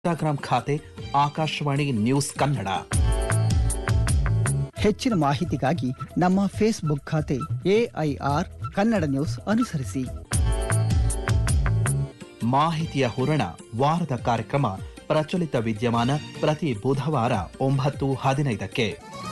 Instagram ಖಾತೆ Akashvani news Kannada ಹೆಚ್ಚಿನ ಮಾಹಿತಿಗಾಗಿ ನಮ್ಮ ಫೇಸ್ಬುಕ್ ಖಾತೆ ಎಐಆರ್ ಕನ್ನಡ ನ್ಯೂಸ್ ಅನುಸರಿಸಿ ಮಾಹಿತಿಯ ಹೂರಣ ವಾರದ ಕಾರ್ಯಕ್ರಮ ಪ್ರಚಲಿತ ವಿದ್ಯಮಾನ ಪ್ರತಿ ಬುಧವಾರ ಒಂಬತ್ತು ಹದಿನೈದಕ್ಕೆ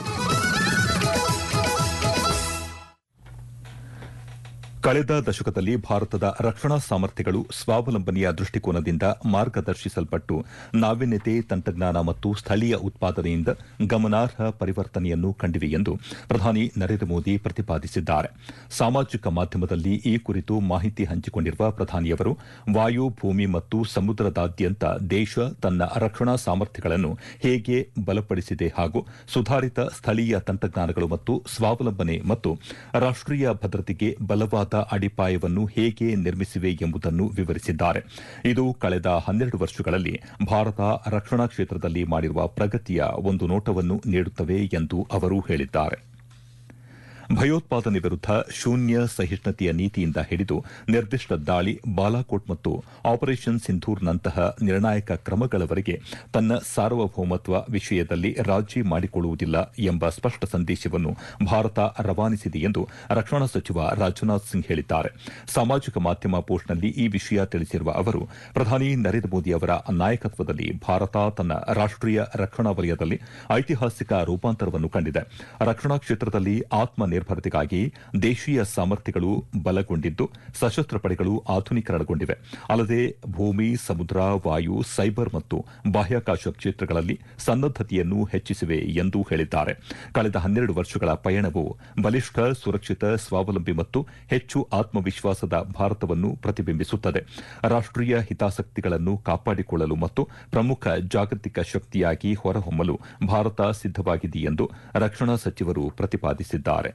ಕಳೆದ ದಶಕದಲ್ಲಿ ಭಾರತದ ರಕ್ಷಣಾ ಸಾಮರ್ಥ್ಯಗಳು ಸ್ವಾವಲಂಬನೆಯ ದೃಷ್ಟಿಕೋನದಿಂದ ಮಾರ್ಗದರ್ಶಿಸಲ್ಪಟ್ಟು ನಾವೀನ್ಯತೆ ತಂತ್ರಜ್ಞಾನ ಮತ್ತು ಸ್ಥಳೀಯ ಉತ್ಪಾದನೆಯಿಂದ ಗಮನಾರ್ಹ ಪರಿವರ್ತನೆಯನ್ನು ಕಂಡಿವೆ ಎಂದು ಪ್ರಧಾನಿ ನರೇಂದ್ರ ಮೋದಿ ಪ್ರತಿಪಾದಿಸಿದ್ದಾರೆ ಸಾಮಾಜಿಕ ಮಾಧ್ಯಮದಲ್ಲಿ ಈ ಕುರಿತು ಮಾಹಿತಿ ಹಂಚಿಕೊಂಡಿರುವ ಪ್ರಧಾನಿಯವರು ವಾಯು ಭೂಮಿ ಮತ್ತು ಸಮುದ್ರದಾದ್ಯಂತ ದೇಶ ತನ್ನ ರಕ್ಷಣಾ ಸಾಮರ್ಥ್ಯಗಳನ್ನು ಹೇಗೆ ಬಲಪಡಿಸಿದೆ ಹಾಗೂ ಸುಧಾರಿತ ಸ್ಥಳೀಯ ತಂತ್ರಜ್ಞಾನಗಳು ಮತ್ತು ಸ್ವಾವಲಂಬನೆ ಮತ್ತು ರಾಷ್ಟೀಯ ಭದ್ರತೆಗೆ ಬಲವಾದ ಅಡಿಪಾಯವನ್ನು ಹೇಗೆ ನಿರ್ಮಿಸಿವೆ ಎಂಬುದನ್ನು ವಿವರಿಸಿದ್ದಾರೆ ಇದು ಕಳೆದ ಹನ್ನೆರಡು ವರ್ಷಗಳಲ್ಲಿ ಭಾರತ ರಕ್ಷಣಾ ಕ್ಷೇತ್ರದಲ್ಲಿ ಮಾಡಿರುವ ಪ್ರಗತಿಯ ಒಂದು ನೋಟವನ್ನು ನೀಡುತ್ತವೆ ಎಂದು ಅವರು ಹೇಳಿದ್ದಾರೆ ಭಯೋತ್ಪಾದನೆ ವಿರುದ್ಧ ಶೂನ್ಯ ಸಹಿಷ್ಣುತೆಯ ನೀತಿಯಿಂದ ಹಿಡಿದು ನಿರ್ದಿಷ್ಟ ದಾಳಿ ಬಾಲಾಕೋಟ್ ಮತ್ತು ಆಪರೇಷನ್ ಸಿಂಧೂರ್ನಂತಹ ನಿರ್ಣಾಯಕ ಕ್ರಮಗಳವರೆಗೆ ತನ್ನ ಸಾರ್ವಭೌಮತ್ವ ವಿಷಯದಲ್ಲಿ ರಾಜಿ ಮಾಡಿಕೊಳ್ಳುವುದಿಲ್ಲ ಎಂಬ ಸ್ಪಷ್ಟ ಸಂದೇಶವನ್ನು ಭಾರತ ರವಾನಿಸಿದೆ ಎಂದು ರಕ್ಷಣಾ ಸಚಿವ ರಾಜನಾಥ್ ಸಿಂಗ್ ಹೇಳಿದ್ದಾರೆ ಸಾಮಾಜಿಕ ಮಾಧ್ಯಮ ಪೋಸ್ಟ್ನಲ್ಲಿ ಈ ವಿಷಯ ತಿಳಿಸಿರುವ ಅವರು ಪ್ರಧಾನಿ ನರೇಂದ್ರ ಮೋದಿ ಅವರ ನಾಯಕತ್ವದಲ್ಲಿ ಭಾರತ ತನ್ನ ರಾಷ್ಟೀಯ ರಕ್ಷಣಾ ವಲಯದಲ್ಲಿ ಐತಿಹಾಸಿಕ ರೂಪಾಂತರವನ್ನು ಕಂಡಿದೆ ರಕ್ಷಣಾ ಕ್ಷೇತ್ರದಲ್ಲಿ ಆತ್ಮನಿರ್ಭರತೆಗಾಗಿ ದೇಶೀಯ ಸಾಮರ್ಥ್ಯಗಳು ಬಲಗೊಂಡಿದ್ದು ಸಶಸ್ತ್ರ ಪಡೆಗಳು ಆಧುನೀಕರಣಗೊಂಡಿವೆ ಅಲ್ಲದೆ ಭೂಮಿ ಸಮುದ್ರ ವಾಯು ಸೈಬರ್ ಮತ್ತು ಬಾಹ್ಯಾಕಾಶ ಕ್ಷೇತ್ರಗಳಲ್ಲಿ ಸನ್ನದ್ದತೆಯನ್ನು ಹೆಚ್ಚಿಸಿವೆ ಎಂದು ಹೇಳಿದ್ದಾರೆ ಕಳೆದ ಹನ್ನೆರಡು ವರ್ಷಗಳ ಪಯಣವು ಬಲಿಷ್ಠ ಸುರಕ್ಷಿತ ಸ್ವಾವಲಂಬಿ ಮತ್ತು ಹೆಚ್ಚು ಆತ್ಮವಿಶ್ವಾಸದ ಭಾರತವನ್ನು ಪ್ರತಿಬಿಂಬಿಸುತ್ತದೆ ರಾಷ್ಟೀಯ ಹಿತಾಸಕ್ತಿಗಳನ್ನು ಕಾಪಾಡಿಕೊಳ್ಳಲು ಮತ್ತು ಪ್ರಮುಖ ಜಾಗತಿಕ ಶಕ್ತಿಯಾಗಿ ಹೊರಹೊಮ್ಮಲು ಭಾರತ ಸಿದ್ದವಾಗಿದೆ ಎಂದು ರಕ್ಷಣಾ ಸಚಿವರು ಪ್ರತಿಪಾದಿಸಿದ್ದಾರೆ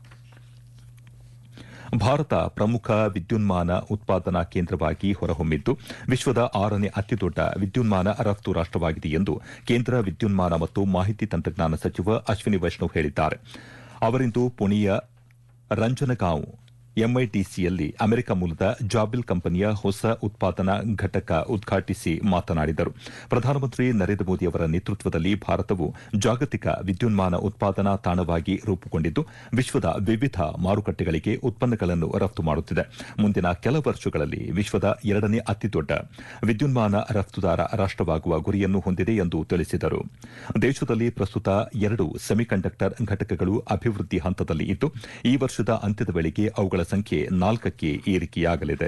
ಭಾರತ ಪ್ರಮುಖ ವಿದ್ಯುನ್ಮಾನ ಉತ್ಪಾದನಾ ಕೇಂದ್ರವಾಗಿ ಹೊರಹೊಮ್ಮಿದ್ದು ವಿಶ್ವದ ಆರನೇ ಅತಿದೊಡ್ಡ ವಿದ್ಯುನ್ಮಾನ ರಫ್ತು ರಾಷ್ಟವಾಗಿದೆ ಎಂದು ಕೇಂದ್ರ ವಿದ್ಯುನ್ಮಾನ ಮತ್ತು ಮಾಹಿತಿ ತಂತ್ರಜ್ಞಾನ ಸಚಿವ ಅಶ್ವಿನಿ ವೈಷ್ಣವ್ ಹೇಳಿದ್ದಾರೆ ಅವರಿಂದು ಪುಣೆಯ ರಂಜನಗಾಂವ್ ಎಂಐಟಿಸಿಯಲ್ಲಿ ಅಮೆರಿಕ ಮೂಲದ ಜಾಬಿಲ್ ಕಂಪನಿಯ ಹೊಸ ಉತ್ಪಾದನಾ ಘಟಕ ಉದ್ಘಾಟಿಸಿ ಮಾತನಾಡಿದರು ಪ್ರಧಾನಮಂತ್ರಿ ನರೇಂದ್ರ ಮೋದಿ ಅವರ ನೇತೃತ್ವದಲ್ಲಿ ಭಾರತವು ಜಾಗತಿಕ ವಿದ್ಯುನ್ಮಾನ ಉತ್ಪಾದನಾ ತಾಣವಾಗಿ ರೂಪುಗೊಂಡಿದ್ದು ವಿಶ್ವದ ವಿವಿಧ ಮಾರುಕಟ್ಟೆಗಳಿಗೆ ಉತ್ಪನ್ನಗಳನ್ನು ರಫ್ತು ಮಾಡುತ್ತಿದೆ ಮುಂದಿನ ಕೆಲ ವರ್ಷಗಳಲ್ಲಿ ವಿಶ್ವದ ಎರಡನೇ ಅತಿದೊಡ್ಡ ವಿದ್ಯುನ್ಮಾನ ರಫ್ತುದಾರ ರಾಷ್ಟವಾಗುವ ಗುರಿಯನ್ನು ಹೊಂದಿದೆ ಎಂದು ತಿಳಿಸಿದರು ದೇಶದಲ್ಲಿ ಪ್ರಸ್ತುತ ಎರಡು ಸೆಮಿಕಂಡಕ್ಟರ್ ಘಟಕಗಳು ಅಭಿವೃದ್ಧಿ ಹಂತದಲ್ಲಿ ಇದ್ದು ಈ ವರ್ಷದ ಅಂತ್ಯದ ವೇಳೆಗೆ ಅವುಗಳ ಸಂಖ್ಯೆ ನಾಲ್ಕಕ್ಕೆ ಏರಿಕೆಯಾಗಲಿದೆ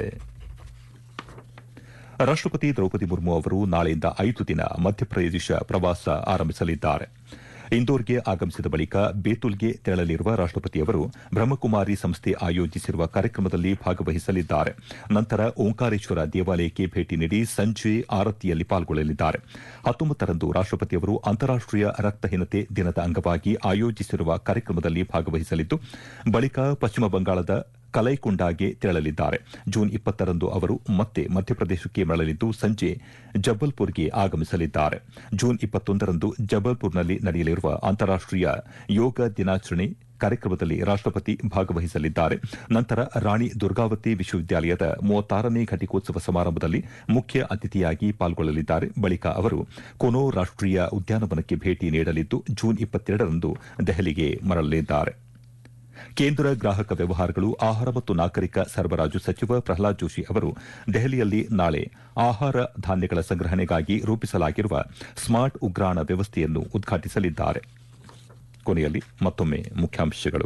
ರಾಷ್ಟಪತಿ ದ್ರೌಪದಿ ಮುರ್ಮು ಅವರು ನಾಳೆಯಿಂದ ಐದು ದಿನ ಮಧ್ಯಪ್ರದೇಶ ಪ್ರವಾಸ ಆರಂಭಿಸಲಿದ್ದಾರೆ ಇಂದೋರ್ಗೆ ಆಗಮಿಸಿದ ಬಳಿಕ ಬೇತುಲ್ಗೆ ತೆರಳಲಿರುವ ರಾಷ್ಟಪತಿಯವರು ಬ್ರಹ್ಮಕುಮಾರಿ ಸಂಸ್ಥೆ ಆಯೋಜಿಸಿರುವ ಕಾರ್ಯಕ್ರಮದಲ್ಲಿ ಭಾಗವಹಿಸಲಿದ್ದಾರೆ ನಂತರ ಓಂಕಾರೇಶ್ವರ ದೇವಾಲಯಕ್ಕೆ ಭೇಟಿ ನೀಡಿ ಸಂಜೆ ಆರತಿಯಲ್ಲಿ ಪಾಲ್ಗೊಳ್ಳಲಿದ್ದಾರೆ ಹತ್ತೊಂಬತ್ತರಂದು ರಾಷ್ಟಪತಿಯವರು ಅಂತಾರಾಷ್ಟೀಯ ರಕ್ತಹೀನತೆ ದಿನದ ಅಂಗವಾಗಿ ಆಯೋಜಿಸಿರುವ ಕಾರ್ಯಕ್ರಮದಲ್ಲಿ ಭಾಗವಹಿಸಲಿದ್ದು ಬಳಿಕ ಪಶ್ಚಿಮ ಬಂಗಾಳದ ಕಲೈಕುಂಡಾಗೆ ತೆರಳಲಿದ್ದಾರೆ ಜೂನ್ ಇಪ್ಪತ್ತರಂದು ಅವರು ಮತ್ತೆ ಮಧ್ಯಪ್ರದೇಶಕ್ಕೆ ಮರಳಲಿದ್ದು ಸಂಜೆ ಜಬ್ಬಲ್ಪುರ್ಗೆ ಆಗಮಿಸಲಿದ್ದಾರೆ ಜೂನ್ ಇಪ್ಪತ್ತೊಂದರಂದು ಜಬ್ಬಲ್ಪುರ್ನಲ್ಲಿ ನಡೆಯಲಿರುವ ಅಂತಾರಾಷ್ಟೀಯ ಯೋಗ ದಿನಾಚರಣೆ ಕಾರ್ಯಕ್ರಮದಲ್ಲಿ ರಾಷ್ಟಪತಿ ಭಾಗವಹಿಸಲಿದ್ದಾರೆ ನಂತರ ರಾಣಿ ದುರ್ಗಾವತಿ ವಿಶ್ವವಿದ್ಯಾಲಯದ ಮೂವತ್ತಾರನೇ ಘಟಿಕೋತ್ಸವ ಸಮಾರಂಭದಲ್ಲಿ ಮುಖ್ಯ ಅತಿಥಿಯಾಗಿ ಪಾಲ್ಗೊಳ್ಳಲಿದ್ದಾರೆ ಬಳಿಕ ಅವರು ಕೊನೋ ರಾಷ್ಟೀಯ ಉದ್ಯಾನವನಕ್ಕೆ ಭೇಟಿ ನೀಡಲಿದ್ದು ಜೂನ್ ಇಪ್ಪತ್ತೆರಡರಂದು ದೆಹಲಿಗೆ ಮರಳಲಿದ್ದಾರೆ ಕೇಂದ್ರ ಗ್ರಾಹಕ ವ್ಯವಹಾರಗಳು ಆಹಾರ ಮತ್ತು ನಾಗರಿಕ ಸರಬರಾಜು ಸಚಿವ ಪ್ರಹ್ಲಾದ್ ಜೋಶಿ ಅವರು ದೆಹಲಿಯಲ್ಲಿ ನಾಳೆ ಆಹಾರ ಧಾನ್ಯಗಳ ಸಂಗ್ರಹಣೆಗಾಗಿ ರೂಪಿಸಲಾಗಿರುವ ಸ್ಮಾರ್ಟ್ ಉಗ್ರಾಣ ವ್ಯವಸ್ಥೆಯನ್ನು ಉದ್ಘಾಟಿಸಲಿದ್ದಾರೆ ಕೊನೆಯಲ್ಲಿ ಮತ್ತೊಮ್ಮೆ ಮುಖ್ಯಾಂಶಗಳು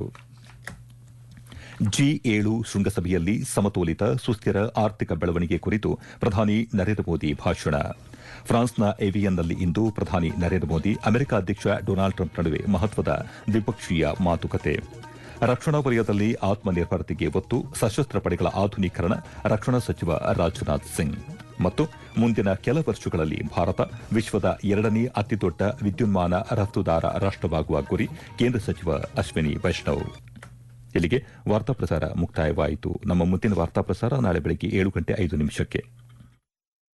ಜಿ ಏಳು ಶೃಂಗಸಭೆಯಲ್ಲಿ ಸಮತೋಲಿತ ಸುಸ್ಥಿರ ಆರ್ಥಿಕ ಬೆಳವಣಿಗೆ ಕುರಿತು ಪ್ರಧಾನಿ ನರೇಂದ್ರ ಮೋದಿ ಭಾಷಣ ಫ್ರಾನ್ಸ್ನ ಏವಿಯನ್ನಲ್ಲಿ ಇಂದು ಪ್ರಧಾನಿ ನರೇಂದ್ರ ಮೋದಿ ಅಮೆರಿಕ ಅಧ್ಯಕ್ಷ ಡೊನಾಲ್ಡ್ ಟ್ರಂಪ್ ನಡುವೆ ಮಹತ್ವದ ದ್ವಿಪಕ್ಷೀಯ ಮಾತುಕತೆ ರಕ್ಷಣಾ ವಲಯದಲ್ಲಿ ಆತ್ಮನಿರ್ಭರತೆಗೆ ಒತ್ತು ಸಶಸ್ತ್ರ ಪಡೆಗಳ ಆಧುನೀಕರಣ ರಕ್ಷಣಾ ಸಚಿವ ರಾಜನಾಥ್ ಸಿಂಗ್ ಮತ್ತು ಮುಂದಿನ ಕೆಲ ವರ್ಷಗಳಲ್ಲಿ ಭಾರತ ವಿಶ್ವದ ಎರಡನೇ ಅತಿದೊಡ್ಡ ವಿದ್ಯುನ್ಮಾನ ರಫ್ತುದಾರ ರಾಷ್ಟವಾಗುವ ಗುರಿ ಕೇಂದ್ರ ಸಚಿವ ಅಶ್ವಿನಿ ವೈಷ್ಣವ್ ಇಲ್ಲಿಗೆ ವಾರ್ತಾ ಪ್ರಸಾರ ಮುಕ್ತಾಯವಾಯಿತು ನಮ್ಮ ಮುಂದಿನ ವಾರ್ತಾ ಪ್ರಸಾರ ನಾಳೆ ಬೆಳಗ್ಗೆ ಏಳು ಗಂಟೆ ಐದು ನಿಮಿಷಕ್ಕೆ